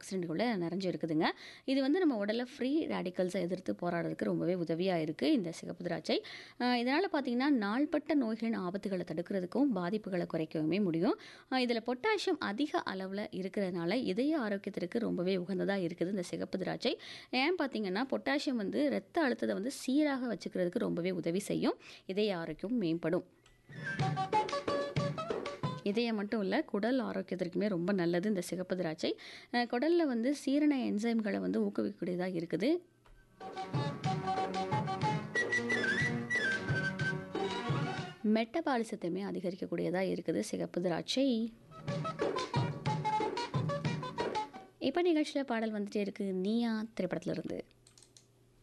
ஆக்சிடென்ட்டுக்குள்ளே நிறைஞ்சு இருக்குதுங்க இது வந்து நம்ம உடலில் ஃப்ரீ ரேடிக்கல்ஸை எதிர்த்து போராடுறதுக்கு ரொம்பவே உதவியாக இருக்குது இந்த சிகப்பு திராட்சை இதனால் பார்த்திங்கன்னா நாள்பட்ட நோய்களின் ஆபத்துகளை தடுக்கிறதுக்கும் பாதிப்புகளை குறைக்கவுமே முடியும் இதில் பொட்டாசியம் அதிக அளவில் இருக்கிறதுனால இதய ஆரோக்கியத்திற்கு ரொம்பவே உகந்ததாக இருக்குது இந்த சிகப்பு திராட்சை ஏன் பார்த்தீங்கன்னா பொட்டாசியம் வந்து ரத்த அழுத்தத்தை வந்து சீராக வச்சுக்கிறதுக்கு ரொம்பவே உதவி செய்யும் இதய ஆரோக்கியம் மேம்படும் இதயம் மட்டும் இல்லை குடல் ஆரோக்கியத்திற்குமே ரொம்ப நல்லது இந்த சிகப்பு திராட்சை அஹ் குடலில் வந்து சீரண என்சைம்களை வந்து ஊக்குவிக்கக்கூடியதாக இருக்குது மெட்டபாலிசத்தையுமே அதிகரிக்கக்கூடியதாக இருக்குது சிகப்பு திராட்சை இப்போ நிகழ்ச்சியில் பாடல் வந்துட்டே இருக்கு நீயா திரைப்படத்துல இருந்து